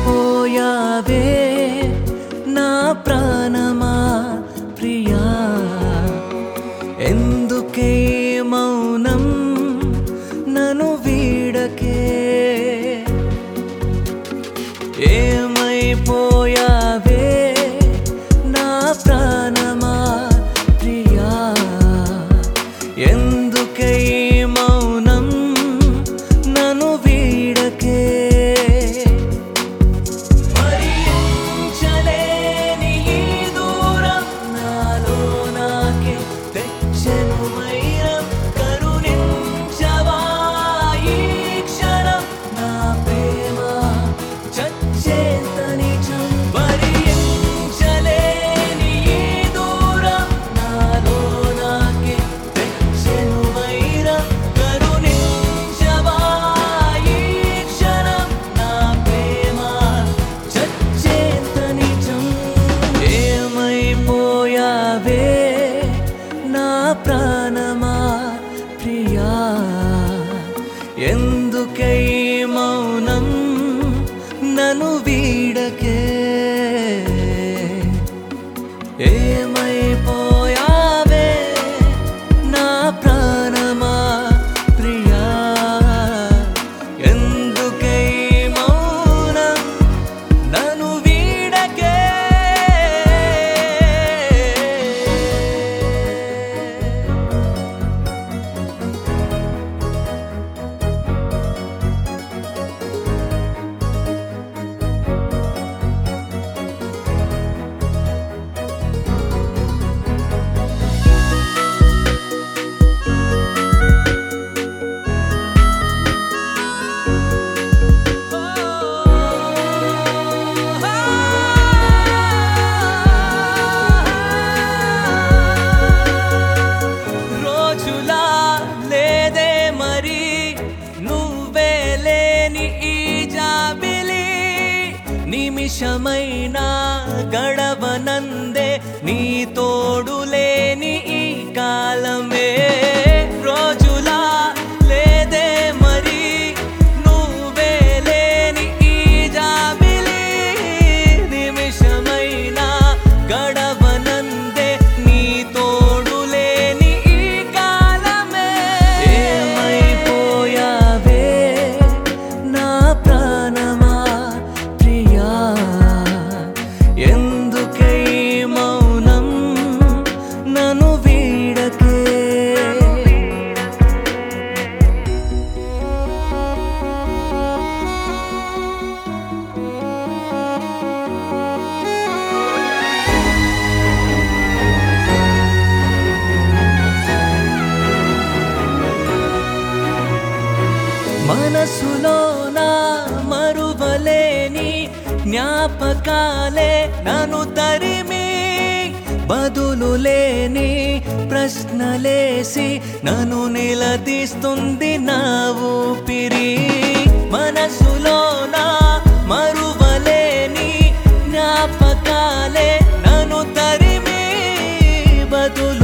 ఏమైపోయావే నా ప్రాణమా ప్రియా ఎందుకే మౌనం నన్ను వీడకే ఏమైపోయావే నా ప్రాణమా ప్రియా ఎందుకే మౌనం నన్ను వీడకే భరించలేని ఈ దూరం నాలో నాకే తెచ్చెను వైరం కరుణించవా ఈ క్షణం నా ప్రేమ చచ్చేంత నిజం భరించలేని ఈ దూరం నాలో నాకే తెచ్చెను వైరం కరుణించవా ఈ క్షణం నా ప్రేమ చచ్చేంత నిజం ఏమైపోయావే నా ప్రాణమా ప్రియా ఎందుకై మౌనం నన్ను వీడకే ఏమైపోయావే నా ప్రాణమా ప్రియా ఎందుకై మౌనం నన్ను వీడకే రోజులా లేదే మరి నువ్వే లేని ఈ జాబిలి నిమిషమైనా గడవనందే నీ తోడు లేని ఈ కాలమే రోజులా లేదే మరి నువ్వే లేని ఈ జాబిలి నిమిషమైనా గడవనందే నీ తోడు లేని ఈ కాలమే ఏమైపోయావే నా ప్రాణమా ప్రియా ఎందుకై మౌనం నన్ను వీడకే మనసులో నా మరువలేని జ్ఞాపకాలే నన్ను తరిమి బదులు లేని ప్రశ్నలేసి నన్ను నిలదీస్తుంది నా ఊపిరి మనసులో నా మరువలేని జ్ఞాపకాలే నన్ను తరిమి బదులు